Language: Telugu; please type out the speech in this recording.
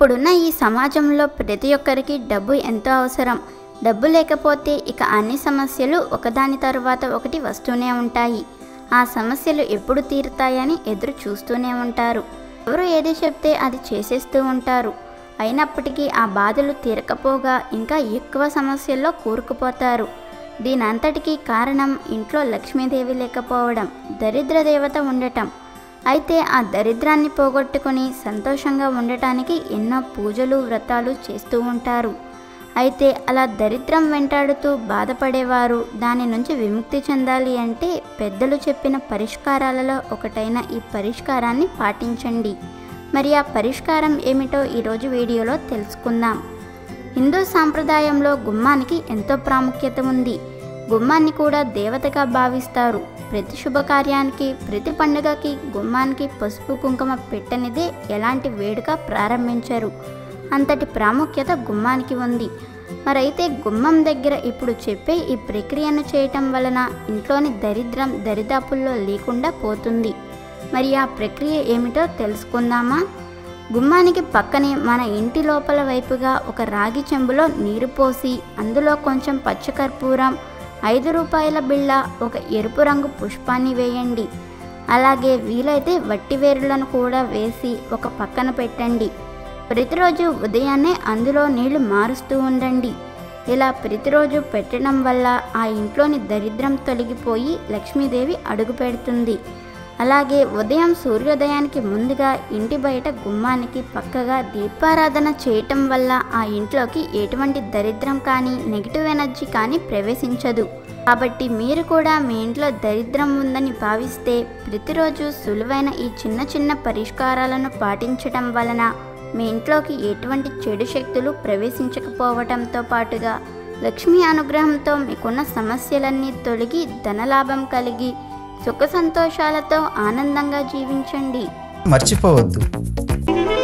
ఇప్పుడున్న ఈ సమాజంలో ప్రతి ఒక్కరికి డబ్బు ఎంతో అవసరం డబ్బు లేకపోతే ఇక అన్ని సమస్యలు ఒకదాని తర్వాత ఒకటి వస్తూనే ఉంటాయి ఆ సమస్యలు ఎప్పుడు తీరుతాయని ఎదురు చూస్తూనే ఉంటారు ఎవరు ఏది చెప్తే అది చేసేస్తూ ఉంటారు అయినప్పటికీ ఆ బాధలు తీరకపోగా ఇంకా ఎక్కువ సమస్యల్లో కూరుకుపోతారు దీనంతటికీ కారణం ఇంట్లో లక్ష్మీదేవి లేకపోవడం దరిద్ర దేవత ఉండటం అయితే ఆ దరిద్రాన్ని పోగొట్టుకొని సంతోషంగా ఉండటానికి ఎన్నో పూజలు వ్రతాలు చేస్తూ ఉంటారు అయితే అలా దరిద్రం వెంటాడుతూ బాధపడేవారు దాని నుంచి విముక్తి చెందాలి అంటే పెద్దలు చెప్పిన పరిష్కారాలలో ఒకటైన ఈ పరిష్కారాన్ని పాటించండి మరి ఆ పరిష్కారం ఏమిటో ఈరోజు వీడియోలో తెలుసుకుందాం హిందూ సాంప్రదాయంలో గుమ్మానికి ఎంతో ప్రాముఖ్యత ఉంది గుమ్మాన్ని కూడా దేవతగా భావిస్తారు ప్రతి శుభకార్యానికి ప్రతి పండుగకి గుమ్మానికి పసుపు కుంకుమ పెట్టనిదే ఎలాంటి వేడుక ప్రారంభించరు అంతటి ప్రాముఖ్యత గుమ్మానికి ఉంది మరైతే గుమ్మం దగ్గర ఇప్పుడు చెప్పే ఈ ప్రక్రియను చేయటం వలన ఇంట్లోని దరిద్రం దరిదాపుల్లో లేకుండా పోతుంది మరి ఆ ప్రక్రియ ఏమిటో తెలుసుకుందామా గుమ్మానికి పక్కనే మన ఇంటి లోపల వైపుగా ఒక రాగి చెంబులో నీరు పోసి అందులో కొంచెం పచ్చకర్పూరం ఐదు రూపాయల బిళ్ళ ఒక ఎరుపు రంగు పుష్పాన్ని వేయండి అలాగే వీలైతే వట్టి వేరులను కూడా వేసి ఒక పక్కన పెట్టండి ప్రతిరోజు ఉదయాన్నే అందులో నీళ్లు మారుస్తూ ఉండండి ఇలా ప్రతిరోజు పెట్టడం వల్ల ఆ ఇంట్లోని దరిద్రం తొలగిపోయి లక్ష్మీదేవి అడుగు పెడుతుంది అలాగే ఉదయం సూర్యోదయానికి ముందుగా ఇంటి బయట గుమ్మానికి పక్కగా దీపారాధన చేయటం వల్ల ఆ ఇంట్లోకి ఎటువంటి దరిద్రం కానీ నెగిటివ్ ఎనర్జీ కానీ ప్రవేశించదు కాబట్టి మీరు కూడా మీ ఇంట్లో దరిద్రం ఉందని భావిస్తే ప్రతిరోజు సులువైన ఈ చిన్న చిన్న పరిష్కారాలను పాటించటం వలన మీ ఇంట్లోకి ఎటువంటి చెడు శక్తులు ప్రవేశించకపోవటంతో పాటుగా లక్ష్మీ అనుగ్రహంతో మీకున్న సమస్యలన్నీ తొలగి ధనలాభం కలిగి సుఖ సంతోషాలతో ఆనందంగా జీవించండి మర్చిపోవద్దు